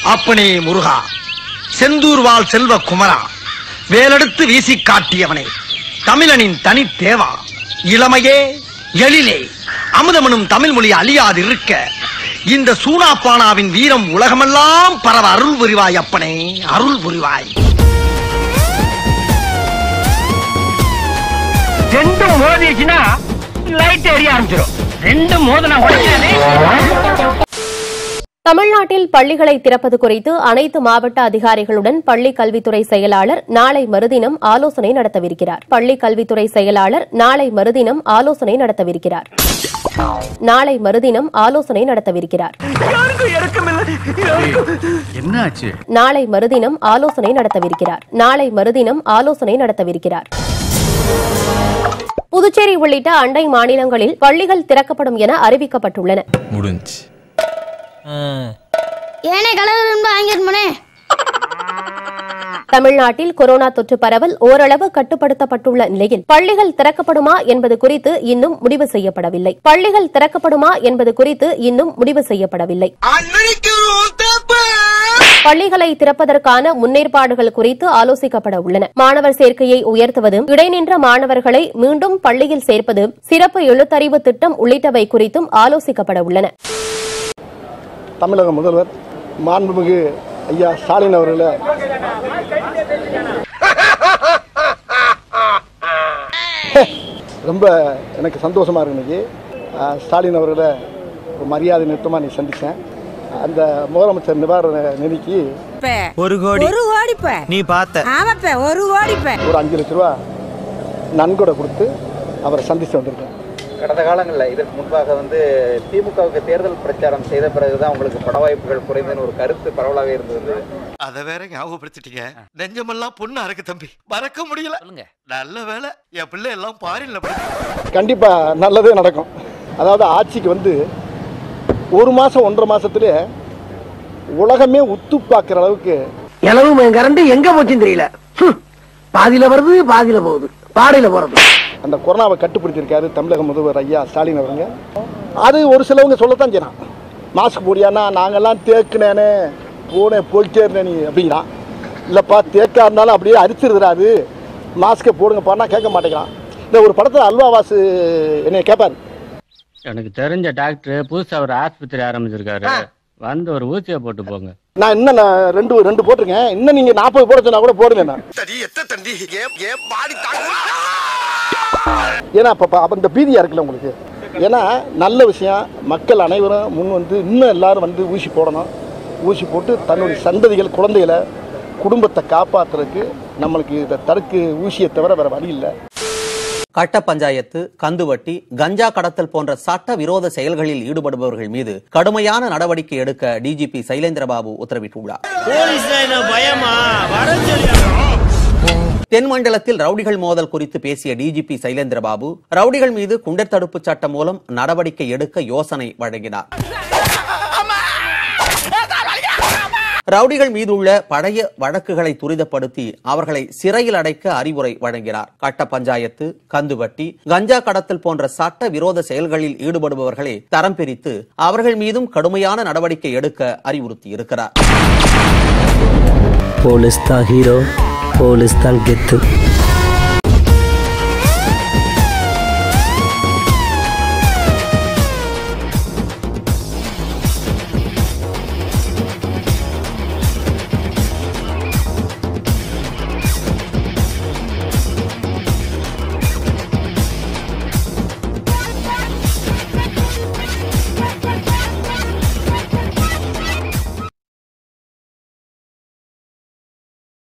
அப்பனே முருகா செந்தூர் வாழ் செல்வ குமரா வேலெடுத்து வீசி காட்டியவனே தமிழனின் தனி தேவா இளமையே எழிலே அமுதமனும் தமிழ் மொழி அழியாது இருக்க இந்த சூனாப்பானாவின் வீரம் உலகமெல்லாம் பரவ அருள் புரிவாய் அப்பனே அருள் புரிவாய் ரெண்டும் மோதிச்சுன்னா லைட் எரிய ஆரம்பிச்சிடும் ரெண்டும் மோதனா உடனே தமிழ்நாட்டில் பள்ளிகளை திறப்பது குறித்து அனைத்து மாவட்ட அதிகாரிகளுடன் பள்ளி கல்வித்துறை செயலாளர் நாளை மறுதினம் ஆலோசனை நடத்தவிருக்கிறார் பள்ளி கல்வித்துறை செயலாளர் நாளை மறுதினம் ஆலோசனை நடத்தவிருக்கிறார் நாளை மறுதினம் ஆலோசனை நடத்தவிருக்கிறார் என்னாச்சு நாளை மறுதினம் ஆலோசனை நடத்தவிருக்கிறார் நாளை மறுதினம் ஆலோசனை நடத்தவிருக்கிறார் புதுச்சேரி உள்ளிட்ட அண்டை மாநிலங்களில் பள்ளிகள் திறக்கப்படும் என அறிவிக்கப்பட்டுள்ளன முடிஞ்சு ஏனே கலர் வாங்கிருமனே தமிழ்நாட்டில் கொரோனா தொற்று பரவல் ஓரளவு கட்டுப்படுத்தப்பட்டுள்ள நிலையில் பள்ளிகள் திறக்கப்படுமா என்பது குறித்து இன்னும் முடிவு செய்யப்படவில்லை பள்ளிகள் திறக்கப்படுமா என்பது குறித்து இன்னும் முடிவு செய்யப்படவில்லை பள்ளிகளை திறப்பதற்கான முன்னேற்பாடுகள் குறித்து ஆலோசிக்கப்பட உள்ளன மாணவர் சேர்க்கையை உயர்த்துவதும் இடைநின்ற மாணவர்களை மீண்டும் பள்ளியில் சேர்ப்பது சிறப்பு எழுத்தறிவு திட்டம் உள்ளிட்டவை குறித்தும் ஆலோசிக்கப்பட உள்ளன தமிழக முதல்வர் மாண்புமிகு ஐயா ஸ்டாலின் அவர்களை ரொம்ப எனக்கு சந்தோஷமா இருக்கு இன்னைக்கு அஹ், ஸ்டாலின் அவர்களை ஒரு மரியாதை நிறுத்தமாக நீ சந்தித்தேன் அந்த முதலமைச்சர் நிவாரண நிதிக்கு ஒரு கோடி ஒரு கோடிப்ப நீ பார்த்த ஆமாப்ப ஒரு கோடிப்ப ஒரு அஞ்சு லட்ச ரூபா நன்கொடை கொடுத்து அவரை சந்தித்து வந்திருக்கேன் கடந்த காலங்களில் இதற்கு முன்பாக வந்து திமுகவுக்கு தேர்தல் பிரச்சாரம் செய்த பிறகுதான் உங்களுக்கு பட வாய்ப்புகள் குறைந்ததுன்னு ஒரு கருத்து பரவலாகவே இருந்தது அத வேற ஞாபகப்படுத்திட்டீங்க நெஞ்சமெல்லாம் பொண்ணா இருக்கு தம்பி மறக்க முடியல நல்ல வேலை என் பிள்ளை எல்லாம் பாரின்ல கண்டிப்பாக நல்லதே நடக்கும் அதாவது ஆட்சிக்கு வந்து ஒரு மாதம் ஒன்றரை மாசத்துல உலகமே உத்து பார்க்குற அளவுக்கு இளவு கரண்ட் எங்க போச்சுன்னு தெரியல ஹம். பாதியில வருது பாதியில போகுது பாடையில போறது அந்த கொரோனாவை கட்டுப்படுத்தியிருக்காரு தமிழக முதல்வர் ஐயா ஸ்டாலின் அவருங்க அது ஒரு சிலவங்க சொல்லத்தான் செய்யறான் மாஸ்க் போடியானா நாங்கெல்லாம் தேக்குனேனே போனேன் போயிட்டே இருந்தேன் நீ அப்படிங்கிறான் இல்லைப்பா தேக்கா இருந்தாலும் அப்படியே அரிச்சிருதுறாரு மாஸ்க்கை போடுங்கப்பான்னா கேட்க மாட்டேங்கிறான் இந்த ஒரு படத்தில் அல்வாவாசு என்னை கேட்பாரு எனக்கு தெரிஞ்ச டாக்டர் புதுசா ஒரு ஆஸ்பத்திரி ஆரம்பிச்சிருக்காரு வந்து ஒரு ஊசியை போட்டு போங்க நான் இன்னும் நான் ரெண்டு ரெண்டு போட்டிருக்கேன் இன்னும் நீங்கள் நாற்பது போட சொன்னா கூட போடுங்க நான் தடி எத்த தண்டி ஏன் ஏன் பாடி தாங்க ஏன்னா அப்போ அப்போ இந்த பீதியாக இருக்குல்ல உங்களுக்கு ஏன்னா நல்ல விஷயம் மக்கள் அனைவரும் முன் வந்து இன்னும் எல்லாரும் வந்து ஊசி போடணும் ஊசி போட்டு தன்னுடைய சந்ததிகள் குழந்தைகளை குடும்பத்தை காப்பாற்றுறதுக்கு நம்மளுக்கு இதை தடுக்கு ஊசியை தவிர வேறு வழி இல்லை கட்ட பஞ்சாயத்து கந்துவட்டி கஞ்சா கடத்தல் போன்ற சட்ட விரோத செயல்களில் ஈடுபடுபவர்கள் மீது கடுமையான நடவடிக்கை எடுக்க டிஜிபி சைலேந்திரபாபு உத்தரவிட்டுள்ளார் பயமா தென் மண்டலத்தில் ரவுடிகள் மோதல் குறித்து பேசிய டிஜிபி சைலேந்திரபாபு ரவுடிகள் மீது குண்டர் தடுப்பு சட்டம் மூலம் நடவடிக்கை எடுக்க யோசனை வழங்கினார் ரவுடிகள் மீதுள்ள பழைய வழக்குகளை துரிதப்படுத்தி அவர்களை சிறையில் அடைக்க அறிவுரை வழங்கினார் கட்ட பஞ்சாயத்து கந்துவட்டி கஞ்சா கடத்தல் போன்ற சட்ட விரோத செயல்களில் ஈடுபடுபவர்களை தரம் பிரித்து அவர்கள் மீதும் கடுமையான நடவடிக்கை எடுக்க அறிவுறுத்தி இருக்கிறார் போலீஸ் தான் ஹீரோ போலீஸ் தான் கெத்து